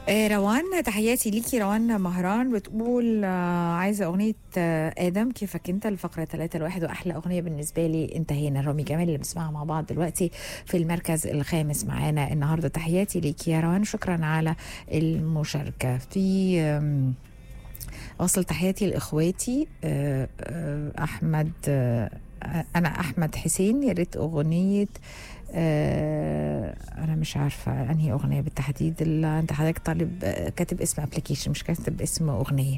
آه، روان تحياتي ليكي روان مهران بتقول آه، عايزه اغنيه آه، ادم كيفك انت الفقره 3 الواحد واحلى اغنيه بالنسبه لي انتهينا رامي جمال اللي بنسمعها مع بعض دلوقتي في المركز الخامس معانا النهارده تحياتي ليكي يا روان شكرا على المشاركه في آم، وصل تحياتي لاخواتي آه، آه، احمد آه، انا احمد حسين يا ريت اغنيه آه انا مش عارفه انهي اغنيه بالتحديد اللي انت حضرتك طالب آه، كاتب اسم ابلكيشن مش كاتب اسم اغنيه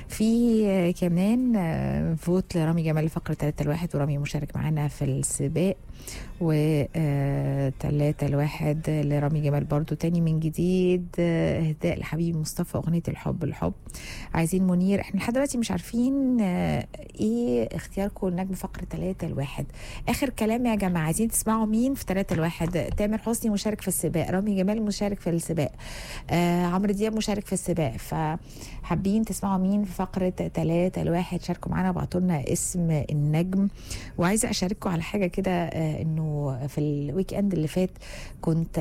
في آه، كمان آه، فوت لرامي جمال فقره 3 الواحد ورامي مشارك معانا في السباق و آه، تلاتة الواحد لرامي جمال برضو تاني من جديد آه، اهداء لحبيبي مصطفى اغنيه الحب الحب عايزين منير احنا لحد دلوقتي مش عارفين آه، ايه اختياركم لنجم فقره 3 الواحد اخر كلام يا جماعه عايزين تسمعوا مين في 3 الواحد تامر حسني مشارك في السباق رامي جمال مشارك في السباق آه عمرو دياب مشارك في السباق فحابين تسمعوا مين في فقره 3 الواحد شاركوا معانا وابعتوا لنا اسم النجم وعايزه اشارككم على حاجه كده آه انه في الويك اند اللي فات كنت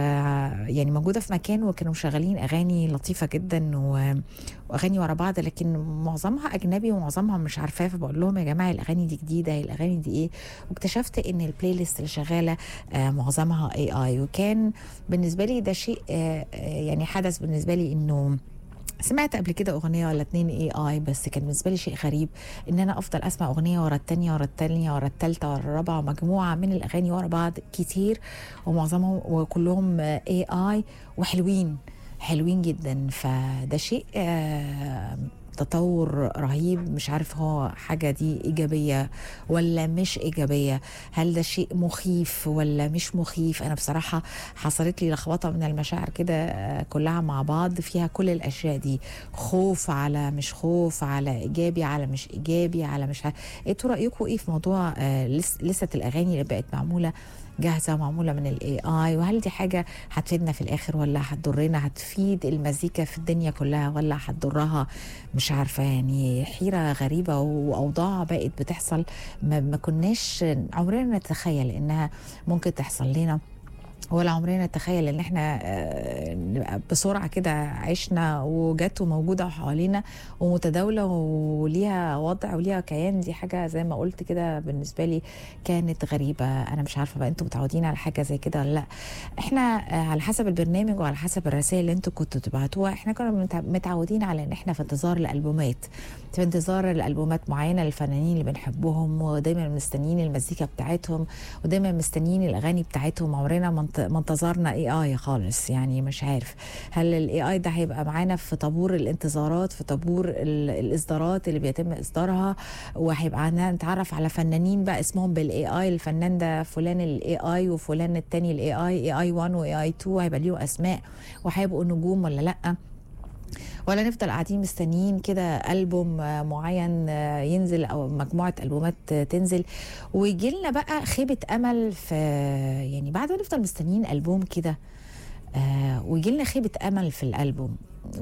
آه يعني موجوده في مكان وكانوا مشغلين اغاني لطيفه جدا و واغاني ورا بعض لكن معظمها اجنبي ومعظمها مش عارفاه فبقول لهم يا جماعه الاغاني دي جديده هي الاغاني دي ايه واكتشفت ان البلاي ليست اللي شغاله آه معظمها اي اي وكان بالنسبه لي ده شيء آه آه، يعني حدث بالنسبه لي انه سمعت قبل كده اغنيه ولا اتنين اي اي بس كان بالنسبه لي شيء غريب ان انا افضل اسمع اغنيه ورا التانيه ورا التانيه ورا التالته ورا الرابعه مجموعه من الاغاني ورا بعض كتير ومعظمهم وكلهم اي اي وحلوين حلوين جدا فده شيء آه، تطور رهيب مش عارف هو حاجة دي إيجابية ولا مش إيجابية هل ده شيء مخيف ولا مش مخيف أنا بصراحة حصلت لي لخبطة من المشاعر كده آه، كلها مع بعض فيها كل الأشياء دي خوف على مش خوف على إيجابي على مش إيجابي على مش ع- إنتوا رأيكم إيه في موضوع آه، لس- لسه الأغاني اللي بقت معمولة جاهزه معموله من الاي اي وهل دي حاجه هتفيدنا في الاخر ولا هتضرنا هتفيد المزيكا في الدنيا كلها ولا هتضرها مش عارفه يعني حيره غريبه واوضاع بقت بتحصل ما, ما كناش عمرنا نتخيل انها ممكن تحصل لنا ولا عمرنا نتخيل ان احنا آه، نبقى بسرعه كده عشنا وجت وموجوده حوالينا ومتداوله وليها وضع وليها كيان دي حاجه زي ما قلت كده بالنسبه لي كانت غريبه انا مش عارفه بقى انتوا متعودين على حاجه زي كده ولا لا احنا آه، على حسب البرنامج وعلى حسب الرسائل اللي انتوا كنتوا تبعتوها احنا كنا متع- متعودين على ان احنا في انتظار الالبومات في انتظار الالبومات معينه للفنانين اللي بنحبهم ودايما مستنيين المزيكا بتاعتهم ودايما مستنيين الاغاني بتاعتهم عمرنا ما انت- ما انتظرنا اي اي خالص يعني مش عارف هل الاي اي ده هيبقى معانا في طابور الانتظارات في طابور ال- الاصدارات اللي بيتم اصدارها وهيبقى عندنا نتعرف على فنانين بقى اسمهم بالاي اي الفنان ده فلان الاي اي وفلان التاني الاي اي اي اي 1 واي اي 2 هيبقى ليهم اسماء وهيبقوا نجوم ولا لا ولا نفضل قاعدين مستنيين كده ألبوم آه، معين آه، ينزل أو مجموعة ألبومات آه، تنزل ويجي لنا بقى خيبة أمل في يعني بعد ما نفضل مستنيين ألبوم كده آه ويجي لنا خيبة أمل في الألبوم